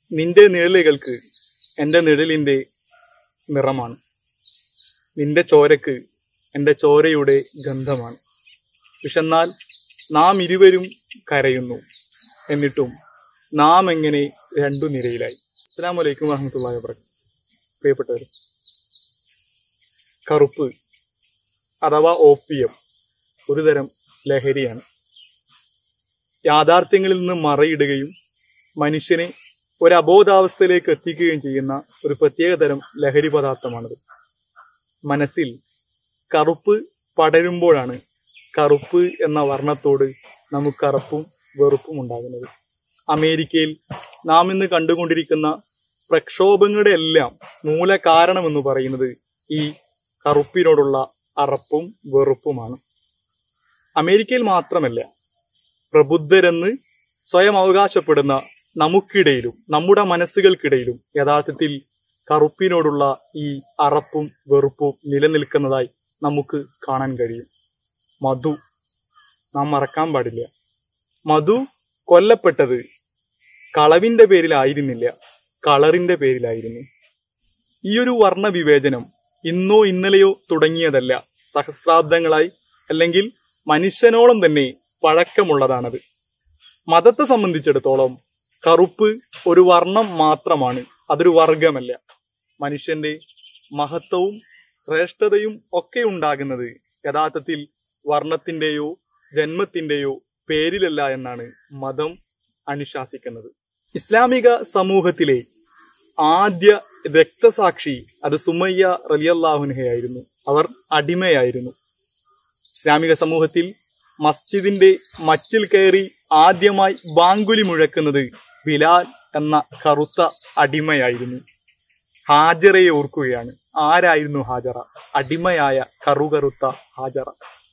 നിന്റെ നിഴലുകൾക്ക് എന്റെ നിഴലിന്റെ നിറമാണ് നിന്റെ ചോരക്ക് എന്റെ ചോരയുടെ ഗന്ധമാണ് വിശന്നാൽ നാം ഇരുവരും കരയുന്നു എന്നിട്ടും നാം എങ്ങനെ രണ്ടു നിരയിലായി അസ്സാം വലൈക്കും വാഹമത്തുള്ള വബറകാത്ത് പ്രിയപ്പെട്ടവർ കറുപ്പ് അഥവാ ഓപ്പിയം ഒരുതരം ലഹരിയാണ് യാഥാർത്ഥ്യങ്ങളിൽ നിന്ന് മറയിടുകയും മനുഷ്യനെ ഒരു അബോധാവസ്ഥയിലേക്ക് എത്തിക്കുകയും ചെയ്യുന്ന ഒരു പ്രത്യേകതരം ലഹരി പദാർത്ഥമാണിത് മനസ്സിൽ കറുപ്പ് പടരുമ്പോഴാണ് കറുപ്പ് എന്ന വർണ്ണത്തോട് നമുക്ക് അറപ്പും വെറുപ്പും ഉണ്ടാകുന്നത് അമേരിക്കയിൽ നാം ഇന്ന് കണ്ടുകൊണ്ടിരിക്കുന്ന പ്രക്ഷോഭങ്ങളുടെ എല്ലാം മൂല കാരണമെന്ന് പറയുന്നത് ഈ കറുപ്പിനോടുള്ള അറപ്പും വെറുപ്പുമാണ് അമേരിക്കയിൽ മാത്രമല്ല പ്രബുദ്ധരെന്ന് സ്വയം അവകാശപ്പെടുന്ന നമുക്കിടയിലും നമ്മുടെ മനസ്സുകൾക്കിടയിലും യഥാർത്ഥത്തിൽ കറുപ്പിനോടുള്ള ഈ അറപ്പും വെറുപ്പും നിലനിൽക്കുന്നതായി നമുക്ക് കാണാൻ കഴിയും മധു നാം മറക്കാൻ പാടില്ല മധു കൊല്ലപ്പെട്ടത് കളവിന്റെ പേരിലായിരുന്നില്ല കളറിന്റെ പേരിലായിരുന്നു ഈ ഒരു വർണ്ണ വിവേചനം ഇന്നോ ഇന്നലെയോ തുടങ്ങിയതല്ല സഹസ്രാബ്ദങ്ങളായി അല്ലെങ്കിൽ മനുഷ്യനോളം തന്നെ പഴക്കമുള്ളതാണത് മതത്തെ സംബന്ധിച്ചിടത്തോളം കറുപ്പ് ഒരു വർണ്ണം മാത്രമാണ് അതൊരു വർഗമല്ല മനുഷ്യന്റെ മഹത്വവും ശ്രേഷ്ഠതയും ഒക്കെ ഉണ്ടാകുന്നത് യഥാർത്ഥത്തിൽ വർണ്ണത്തിന്റെയോ ജന്മത്തിന്റെയോ പേരിലല്ല എന്നാണ് മതം അനുശാസിക്കുന്നത് ഇസ്ലാമിക സമൂഹത്തിലെ ആദ്യ രക്തസാക്ഷി അത് സുമയ്യ റലിയല്ലാഹുൻഹയായിരുന്നു അവർ അടിമയായിരുന്നു ഇസ്ലാമിക സമൂഹത്തിൽ മസ്ജിദിന്റെ മച്ചിൽ കയറി ആദ്യമായി ബാങ്കുലി മുഴക്കുന്നത് ബിലാൽ എന്ന കറുത്ത അടിമയായിരുന്നു ഹാജറയെ ഓർക്കുകയാണ് ആരായിരുന്നു ഹാജറ അടിമയായ കറുകറുത്ത ഹാജറ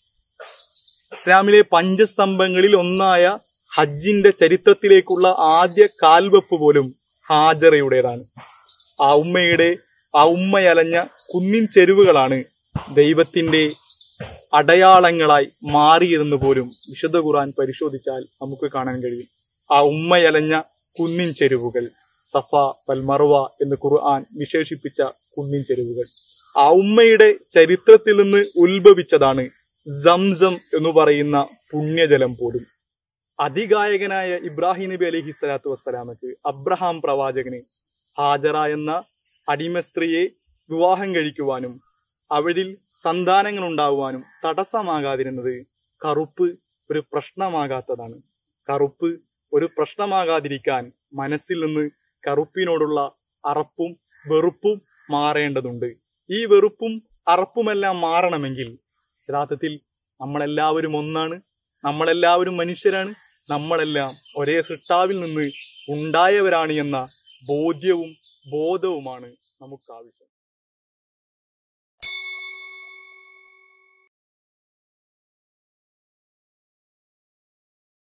ഇസ്ലാമിലെ പഞ്ചസ്തംഭങ്ങളിൽ ഒന്നായ ഹജ്ജിന്റെ ചരിത്രത്തിലേക്കുള്ള ആദ്യ കാൽവെപ്പ് പോലും ഹാജറയുടേതാണ് ആ ഉമ്മയുടെ ആ ഉമ്മയലഞ്ഞ കുന്നിൻ ചെരുവുകളാണ് ദൈവത്തിന്റെ അടയാളങ്ങളായി മാറിയതെന്ന് പോലും വിശുദ്ധ ഖുർആൻ പരിശോധിച്ചാൽ നമുക്ക് കാണാൻ കഴിയും ആ ഉമ്മയലഞ്ഞ കുന്നിൻ ചെരുവുകൾ സഫ വൽമർവ എന്ന് ഖുർആൻ വിശേഷിപ്പിച്ച കുന്നിൻ ചെരുവുകൾ ആ ഉമ്മയുടെ ചരിത്രത്തിൽ നിന്ന് ഉത്ഭവിച്ചതാണ് സംസം എന്ന് പറയുന്ന പുണ്യജലം പോലും അതിഗായകനായ ഇബ്രാഹിം നബി അലഹി സ്വലാത്തു വസ്സലാമക്ക് അബ്രഹാം പ്രവാചകന് ഹാജറ എന്ന അടിമ സ്ത്രീയെ വിവാഹം കഴിക്കുവാനും അവരിൽ സന്താനങ്ങൾ ഉണ്ടാകുവാനും തടസ്സമാകാതിരുന്നത് കറുപ്പ് ഒരു പ്രശ്നമാകാത്തതാണ് കറുപ്പ് ഒരു പ്രശ്നമാകാതിരിക്കാൻ മനസ്സിൽ നിന്ന് കറുപ്പിനോടുള്ള അറപ്പും വെറുപ്പും മാറേണ്ടതുണ്ട് ഈ വെറുപ്പും അറപ്പുമെല്ലാം മാറണമെങ്കിൽ യഥാർത്ഥത്തിൽ നമ്മളെല്ലാവരും ഒന്നാണ് നമ്മളെല്ലാവരും മനുഷ്യരാണ് നമ്മളെല്ലാം ഒരേ സൃഷ്ടാവിൽ നിന്ന് ഉണ്ടായവരാണ് എന്ന ബോധ്യവും ബോധവുമാണ് നമുക്ക് ആവശ്യം